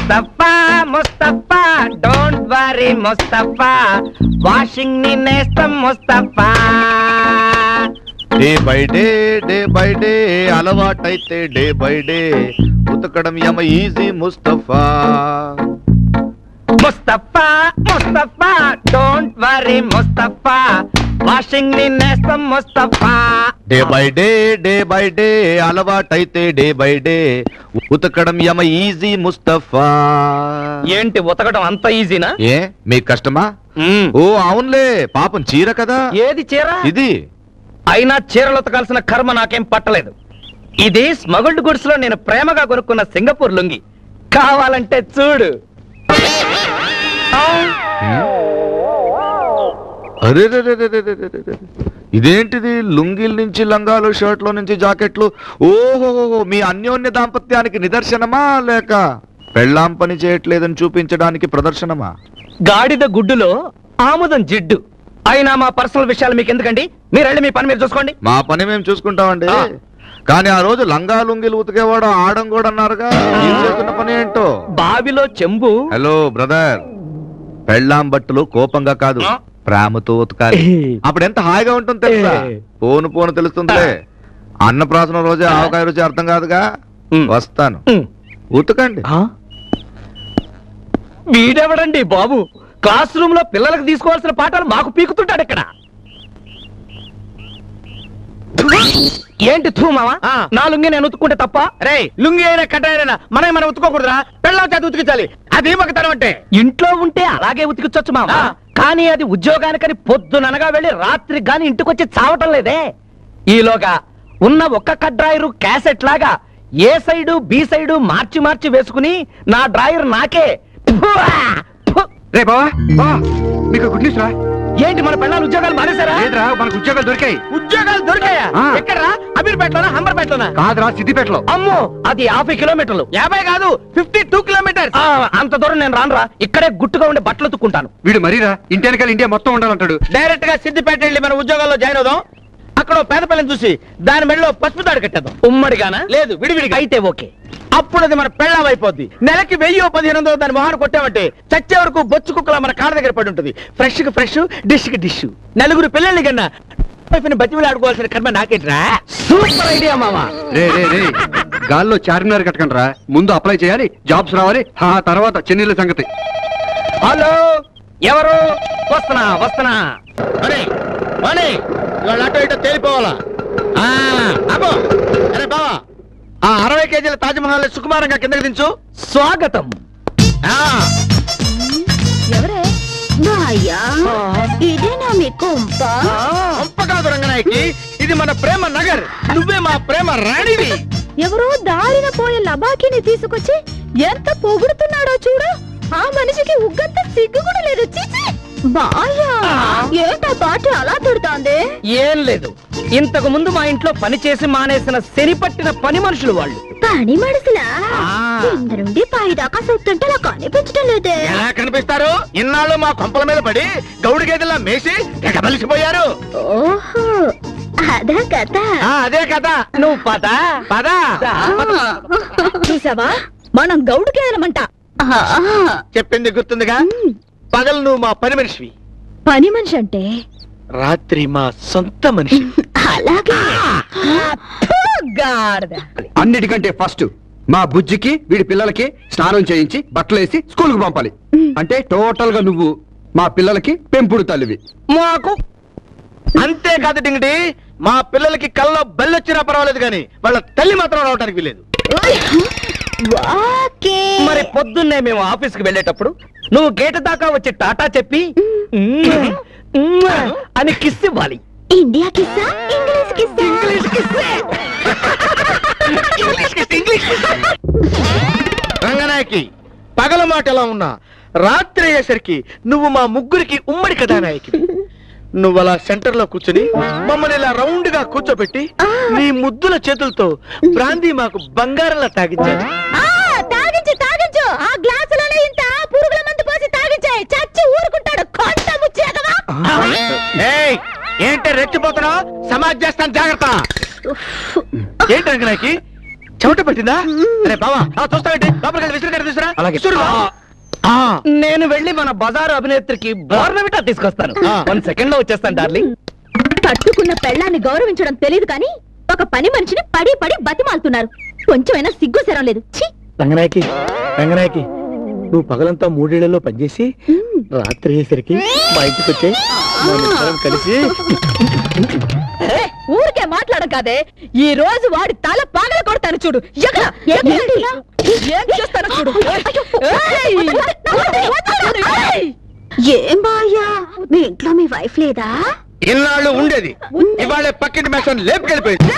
Mustafa Mustafa don't worry Mustafa washing ని నేస్తం Mustafa day by day day by day అలవాటైతే డే బై డే ఉతకడం యమ easy Mustafa Mustafa Mustafa don't worry Mustafa washing ని నేస్తం Mustafa day by day day by day అలవాటైతే డే బై డే ఉతకడం యమ ఈజీ ముస్తఫా ఏంటి ఉతకడం అంత ఈజీనా ఏ మీకు కష్టమా మ్మ్. ఓ అవునులే పాపం చీర కదా ఏది చీర ఇది అయినా చీరలు ఉతకాల్సిన కర్మ నాకేం పట్టలేదు ఇది స్మగుల్డ్ గుడ్స్ లో నేను ప్రేమగా కొనుక్కున్న సింగపూర్ లుంగి కావాలంటే చూడు అరే రే రే రే రే రే రే రే. ఇదేంటిది లుంగీల నుంచి లంగాలు షర్ట్లో నుంచి జాకెట్లు ఓహో మీ అన్యోన్య దాంపత్యానికి నిదర్శనమా లేక పెళ్ళాం పని చేయట్లేదని చూపించడానికి ప్రదర్శనమా గాడిద గుడ్డులో ఆముదం జిడ్డు అయినా మా పర్సనల్ విషయాలు మీకు ఎందుకండి మీరు వెళ్ళి మీ పని మీరు చూసుకోండి మా పని మేము చూసుకుంటామండి ఆ. కానీ ఆ రోజు లంగా లుంగీలు ఉతికేవాడు ఆడం కూడా అన్నారుగా ఏం చేస్తున్న పని ఏంటో బావిలో చెంబు హలో బ్రదర్ పెళ్ళాం బట్టలు కోపంగా కాదు ఆ? ప్రేమతో ఉతకాలి అప్పుడు ఎంత హాయిగా ఉంటుంది తెలుసా ఏ. పోను పోను తెలుస్తుందిలే అన్నప్రాసన రోజే ఆవకాయ రుచి అర్థం కాదుగా ఉమ్. వస్తాను ఉమ్. ఉతకండి ఆ? వీడెవడండి బాబు క్లాస్ రూమ్ లో పిల్లలకు తీసుకోవాల్సిన పాఠాలు మాకు పీకుతుంటాడు ఇక్కడ ఏంటి థూ మావా నా లుంగి నేను ఉతుక్కుంటే తప్ప రే లుంగి అయినా కట్టాయినా మనం మనం ఉతుకోకూడదురా పెళ్ళం చేత ఉతికించాలి అది మగతనం అంటే ఇంట్లో ఉంటే అలాగే ఉతికించొచ్చు మావా కానీ అది ఉద్యోగానికని పొద్దుననగా వెళ్ళి రాత్రి గాని ఇంటికొచ్చి చావటం లేదే ఈలోగా ఉన్న ఒక్క కడ్రాయరు క్యాసెట్ లాగా ఏ సైడు బి సైడు మార్చి మార్చి వేసుకుని నా డ్రాయర్ నాకే ఫువా! ఫు! రే బావా బావా మీకు గుడ్ న్యూస్ రా ఏంటి మన పెళ్ళాలు ఉద్యోగాలు మానేశారా లేదురా మనకు ఉద్యోగాలు దొరికాయి ఉద్యోగాలు దొరికాయా ఆ. ఎక్కడరా అమీర్పేటలోనా హంబర్పేటలోనా కాదురా సిద్దిపేటలో అమ్మో అది యాభై కిలోమీటర్లు యాభై కాదు ఫిఫ్టీ టూ కిలోమీటర్స్ అంత దూరం నేను రానురా ఇక్కడే గుట్టుగా ఉండే బట్టలు తుక్కుంటాను వీడు మరీరా ఇంటి వెనకాల ఇండియా మొత్తం ఉండాలంటాడు డైరెక్ట్ గా సిద్దిపేట వెళ్ళి మన ఉద్యోగాల్లో జాయిన్ అవుదాం అక్కడ ఓ పేద పిల్లని చూసి దాని మెడలో పసుపు తాడు కట్టేద్దాం ఉమ్మడిగానా లేదు విడివిడిగా అయితే ఓకే అప్పుడు అది మన పెళ్ళం అయిపోద్ది నెలకి వెయ్యి పదిహేను వందలు దాని మొహాన్ని కొట్టామంటే చచ్చే వరకు బొచ్చు కుక్కల మన కాళ్ళ దగ్గర పడి ఉంటుంది ఫ్రెష్ కి ఫ్రెష్ డిష్ కి డిష్ నలుగురు పిల్లల్ని కన్నా వైఫ్ని బతిమిలా ఆడుకోవాల్సిన కర్మ నాకేట్రా సూపర్ ఐడియా మామా రే రే రే గాల్లో చార్మినార్ కట్టకండి రా ముందు అప్లై చేయాలి జాబ్స్ రావాలి ఆ తర్వాత చెన్నీళ్ళ సంగతి హలో ఎవరు వస్తున్నా వస్తున్నా అని అని ఇవాళ అటో ఇటో తేలిపోవాలా ఆ, అబ్బో అరే బావా ఆ అరవై కేజీల తాజ్మహల్ సుకుమారంగా కిందకి దించు స్వాగతం ఆ, ఎవరే అయ్యా ఇదేనా మీ కొంప పంప కాదు రంగనాయకి ఇది మన ప్రేమ నగర్ నువ్వే మా ప్రేమ రాణివి ఎవరో దారిన పోయే లబాకీని తీసుకొచ్చి ఎంత పొగుడుతున్నాడో చూడు ఆ మనిషికి ఉగ్గంత సిగ్గు కూడా లేదు చీచి బాయ్యా ఏంటా పాట అలా తిడుతోంది ఏం లేదు ఇంతకు ముందు మా ఇంట్లో పని చేసి మానేసిన శని పట్టిన పని మనుషులు వాళ్ళు పని మనుషులా ఆ. కింద నుండి పై దాకా సొత్తుంటే అలా కనిపించడం లేదే ఎలా కనిపిస్తారు ఇన్నాళ్ళు మా కొంపల మీద పడి గౌడి గేదెలా మేసి ఎగబలిసిపోయారు ఓహో అదా కథ ఆ, అదే కదా నువ్వు పద పద చూసావా మనం గౌడుకి వెళ్ళమంట చెప్పింది గుర్తుందిగా పగలు నువ్వు మా పని మనిషివి పని మనిషి అంటే రాత్రి మా సొంత మనిషి అలాగే ఫు, గాడిద. అన్నిటికంటే ఫస్ట్ మా బుజ్జికి వీడి పిల్లలకి స్నానం చేయించి బట్టలు వేసి స్కూల్ కు పంపాలి అంటే టోటల్ గా నువ్వు మా పిల్లలకి పెంపుడు తల్లివి మాకు అంతేకాదు డింగిడి మా పిల్లలకి కల్లో బెల్లొచ్చినా పర్వాలేదు కానీ వాళ్ళ తల్లి మాత్రం రావడానికి వీలేదు వాకే. మరి పొద్దున్నే మేము ఆఫీస్కి వెళ్ళేటప్పుడు నువ్వు గేట్ దాకా వచ్చి టాటా చెప్పి "మ్మ్, మ్మ్" అని కిస్ ఇవ్వాలి ఇండియా కిస్సా ఇంగ్లీష్ కిస్సా ఇంగ్లీష్ కిస్సే English kiss English kiss Ranganayaki పగల మాట ఎలా ఉన్నా రాత్రి అయ్యేసరికి నువ్వు మా ముగ్గురికి ఉమ్మడి కథానాయకి నువ్వు అలా సెంటర్ లో కూర్చుని మమ్మల్ని ఇలా రౌండ్ గా కూర్చోబెట్టి నీ ముద్దుల చేతులతో బ్రాందీ మాకు బంగారంలా తాగించాలి ఆ, తాగించు తాగించు ఆ గ్లాసులోనే ఇంత పురుగుల మందు పోసి తాగించాయి చచ్చి ఊరుకుంటాడు కొంత ముచ్చేదవా ఏయ్ ఏంటి రెచ్చిపోతున్నావు సమాజ్ చేస్తాను జాగ్రత్త ఏంటి రంగనాయకి చెమట పట్టిందా అరే బావా ఆ చూస్తావేంటి లోపలికి వెళ్ళి విసిరి కట్టి తీసురా అలాగే. చూడు బావా. నేను వెళ్ళి మన బజారు అభినేత్రికి బోర్నవిటా తీసుకొస్తాను వన్ సెకండ్ లో వచ్చేస్తాను డార్లింగ్ కట్టుకున్న పెళ్ళాన్ని గౌరవించడం తెలియదు కానీ ఒక పని మనిషిని పడి పడి బతిమాలుతున్నారు కొంచెమైనా సిగ్గు శరం లేదు ఛీ! రంగనాయకి రంగనాయకి నువ్వు పగలంతా మూడేళ్లలో పనిచేసి రాత్రి అయ్యేసరికి మా ఇంటికి వచ్చే కలిసి ఏ, ఊరికే మాట్లాడకాదే ఈ రోజు వాడి తల పాగల కొడతాను చూడు ఎక్కడ? ఎక్కడ? ఏం చేస్తాను చూడు ఏయ్! ఏయ్! ఏం బాయ్యా మీ ఇంట్లో మీ వైఫ్ లేదా ఇన్నాళ్ళు ఉండేది ఇవాళ పక్కింటి మేసం లేపుకెళ్ళిపోయింది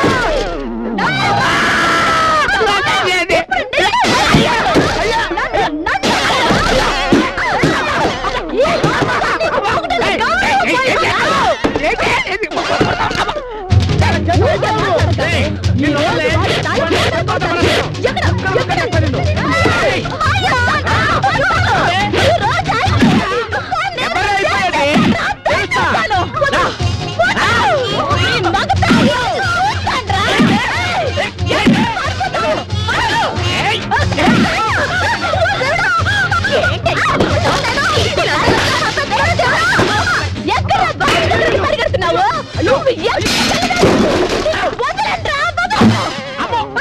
ఎక్కడ బాగా పరిగెడుతున్నావు నువ్వు ఎక్కడ వదలండ్రా, వదలు.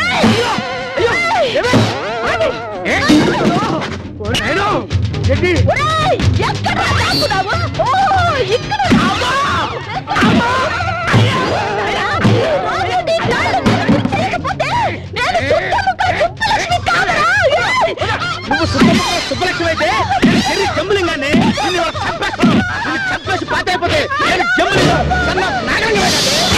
ఒరేయ్, ఎక్కడ దాక్కున్నావు? ఓ, ఇక్కడ రావా? రోజు నీ కాళ్ళు మీద చేయకపోతే నేను చుట్టముక్క సుబ్బలక్ష్మి కాదురా. నువ్వు సుబ్బమ్మ సుబ్బలక్ష్మి అయితే నేను చెర్రి జంబులింగాన్ని నిన్ను ఇవాళ చంపేస్తాను నిన్ను చంపేసి పాత అయిపోతే నేను జంబులింగం సన్న నాగలింగం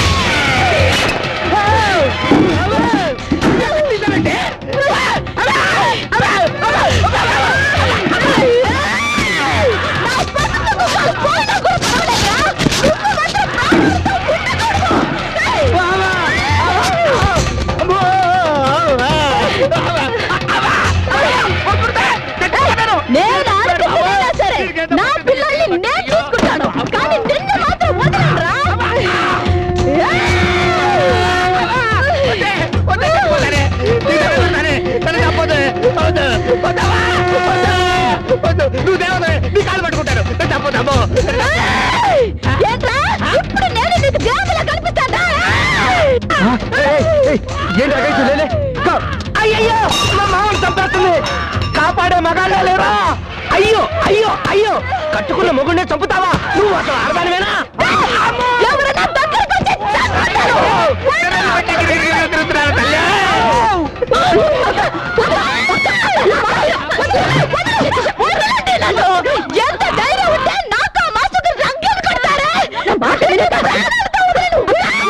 నేను ఆడపిల్లనైనా సరే నా పిల్లల్ని నేను చూసుకుంటాను కానీ నిన్ను మాత్రం వదలరా నువ్వు దేవదే నీ కాలు పట్టుకుంటారు తప్పు తప్పు ఏంట్రా ఇప్పుడు నేను నీకు దేవులా కనిపిస్తాడా ఏంటి అగైతు లేలే అయ్యయ్యో మా మామని చంపేస్తుంది కాపాడే మగాళ్ళే లేరా అయ్యో అయ్యో అయ్యో కట్టుకున్న మొగుండే చంపుతావా నువ్వు అసలు ఆడదానివేనా ఎవరైనా దగ్గరకు వచ్చి వదలండి నన్ను. ఎంత ధైర్యం ఉంటే నాకు ఆ మాసుకు రంగులు కొడతారే నా మాట విని తగలబెడతా ఉన్నాను.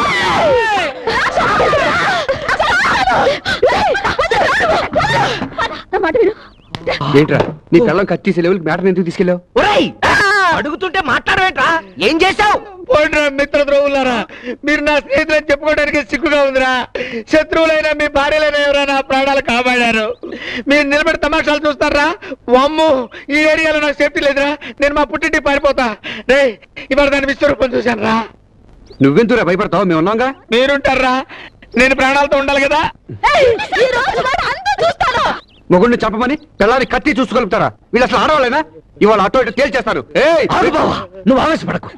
నా మాట విను ఏంట్రా నీ పిల్లం కత్తి లెవెల్కి మ్యాటర్ ఎందుకు తీసుకెళ్ళావు ఒరేయ్ అడుగుతుంటే మాట్లాడవేట్రా ఏం చేశావు పోయినరా మిత్ర ద్రోవులారా మీరు నా స్నేహితులని చెప్పుకోవడానికి సిగ్గుగా ఉందిరా శత్రువులైన మీ భార్యలైన ఎవరైనా ప్రాణాలు కాపాడారు మీరు నిలబడి తమాషాలు చూస్తారా వామ్ము ఈ ఏరియాలో నాకు సేఫ్టీ లేదురా నేను మా పుట్టింటికి పారిపోతా రే ఇవాళ దాని విశ్వరూపం చూశాను రా నువ్వెందుకురా భయపడతావు మేము ఉన్నాంగా మీరుంటారా నేను ప్రాణాలతో ఉండాలి కదా ఏయ్, ఈ రోజు వాడు అంతా చూస్తాను మొగుడిని చంపమని పిల్లాన్ని కత్తి చూసుకోగలుగుతారా వీళ్ళు అసలు ఆడవాళ్ళేనా ఇవాళ అటో ఇటు తేల్చేస్తారు ఏయ్ ఆగు బావా, నువ్వు ఆవేశపడకు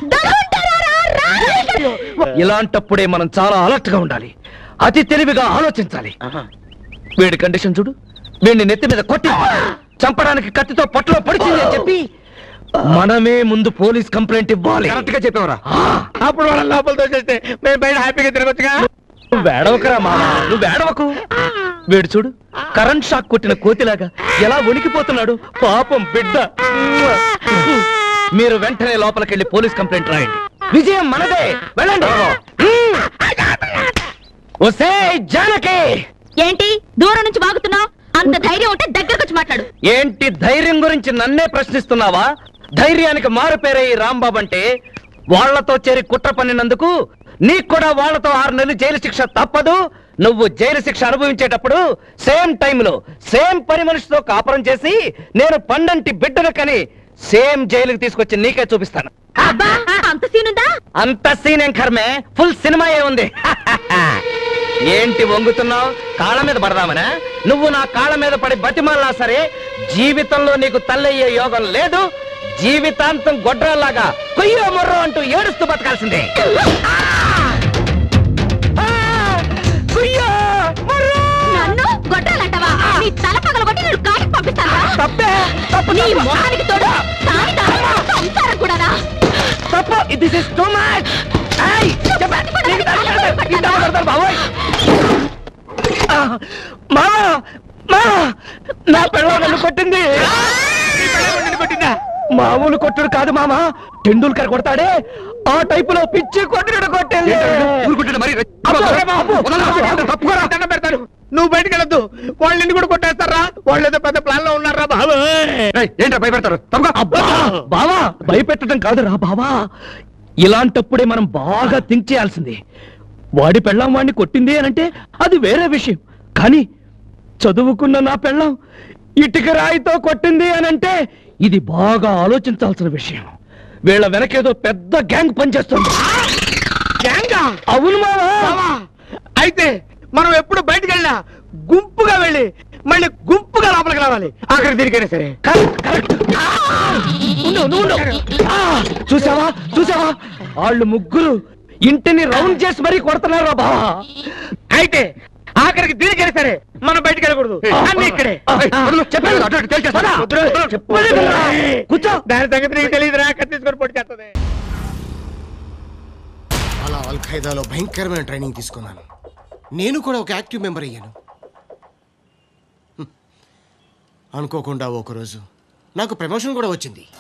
ఇలాంటప్పుడే మనం చాలా అలర్ట్ గా ఉండాలి అతి తెలివిగా ఆలోచించాలి వీడి కండిషన్ చూడు వీడిని నెత్తి మీద కొట్టి చంపడానికి కత్తితో పొట్టలో పొడిచింది అని చెప్పి మనమే ముందు పోలీస్ కంప్లైంట్ ఇవ్వాలి కరెక్ట్ గా చెప్పావరా అప్పుడు వాళ్ళ లోపలతో చేస్తే మేము బయట హ్యాపీగా తిరగొచ్చుగా నువ్వు వేడవకరా మామ నువ్వు వేడవకు వీడు చూడు కరెంట్ షాక్ కొట్టిన కోతిలాగా ఎలా వణికిపోతున్నాడు పాపం బిడ్డ మీరు వెంటనే లోపలికెళ్ళి పోలీస్ కంప్లైంట్ రాయండి విజయం మనదే వెళ్ళండి ఒసే జానకి ఏంటి దూరం నుంచి వాగుతున్నావు అంత ధైర్యం ఉంటే దగ్గరకు వచ్చి మాట్లాడు ఏంటి ధైర్యం గురించి నన్నే ప్రశ్నిస్తున్నావా ధైర్యానికి మారు పేరే ఈ రాంబాబు అంటే వాళ్లతో చేరి కుట్ర పన్నినందుకు నీకు కూడా వాళ్లతో ఆరు నెలలు జైలు శిక్ష తప్పదు నువ్వు జైలు శిక్ష అనుభవించేటప్పుడు సేమ్ టైంలో సేమ్ పని మనిషితో కాపురం చేసి నేను పండంటి బిడ్డను కని సేమ్ జైలుకి తీసుకొచ్చి నీకే చూపిస్తాను అబ్బా అంత సీనుందా అంత సీన్ ఏం కర్మే ఫుల్ సినిమా ఏ ఉంది ఏంటి వంగుతున్నావు కాళ్ళ మీద పడదామనా నువ్వు నా కాళ్ళ మీద పడి బతిమాలినా సరే జీవితంలో నీకు తల్లయ్యే యోగం లేదు జీవితాంతం గొడ్రాల్లాగా కొయ్యో మొర్రో అంటూ ఏడుస్తూ బతకాల్సిందే ఆ! ఆ! కొయ్యో మొర్రో! నన్ను గొడ్రాలంటావా నీ తల పగలగొట్టి నేను కాటికి పంపిస్తాను తప్పే తప్పు నీ తప్పు. మొహానికి తోడు సాయిదా సంసారం కూడానా తప్పు దిస్ ఇస్ టూ మచ్ ఏయ్ చెప్పా నీకు దండం పెడతాను. నీకు దండం పెడతాను, బాబోయ్. ఆ, మామా మామా నా పిల్లలు నన్ను కొట్టింది కొట్టిందా మామూలు కొట్టుడు కాదు మామా టెండూల్కర్ కొడతాడే ఆ టైపులో పిచ్చి కొట్టుడు కొట్టింది ఊరుకుంటే మరి అబ్బో, అబ్బో, వదలరా, తప్పుకోరా. దండం పెడతాను నువ్వు బయటికి వెళ్ళొద్దు వాళ్ళని నిన్ను కూడా కొట్టేస్తారా వాళ్ళు ఏదో పెద్ద ప్లాన్ లో ఉన్నారా బాబు ఏయ్, ఏంట్రా భయపెడతారు తప్పుకో అబ్బా బావా భయపెట్టడం కాదురా బావా ఇలాంటప్పుడే మనం బాగా థింక్ చేయాల్సింది వాడి పెళ్ళాం వాడిని కొట్టింది అనంటే అది వేరే విషయం కానీ చదువుకున్న నా పెళ్ళాం ఇటుక రాయితో కొట్టింది అనంటే ఇది బాగా ఆలోచించాల్సిన విషయం వీళ్ళ వెనకేదో పెద్ద గ్యాంగ్ పనిచేస్తుంది గ్యాంగా అవును మావా అయితే మనం ఎప్పుడు బయటికి వెళ్ళినా గుంపుగా వెళ్ళి మళ్ళీ గుంపుగా లోపలికి రావాలి అక్కడ తిరిగైనా సరే ఉండు, నువ్వు ఉండు. ఆ, చూసావా చూసావా వాళ్ళు ముగ్గురు ఇంటిని రౌండ్ చేసి మరీ కొడుతున్నారు బావా అయితే ఆఖరికి తిరిగైనా సరే మనం బయటికి వెళ్ళకూడదు అన్ని ఇక్కడే ఏయ్, వదలు, చెప్పాను కదా, అటు ఇటు తేల్చేస్తాను. వద్దురా, చెప్పేది వినరా? కూర్చో దాని సంగతి నీకు తెలియదురా కత్తి తీసుకొని పొడి చేస్తుంది అలా అల్ ఖైదాలో భయంకరమైన ట్రైనింగ్ తీసుకున్నాను నేను కూడా ఒక యాక్టివ్ మెంబర్ అయ్యాను హ్మ్. అనుకోకుండా ఒకరోజు నాకు ప్రమోషన్ కూడా వచ్చింది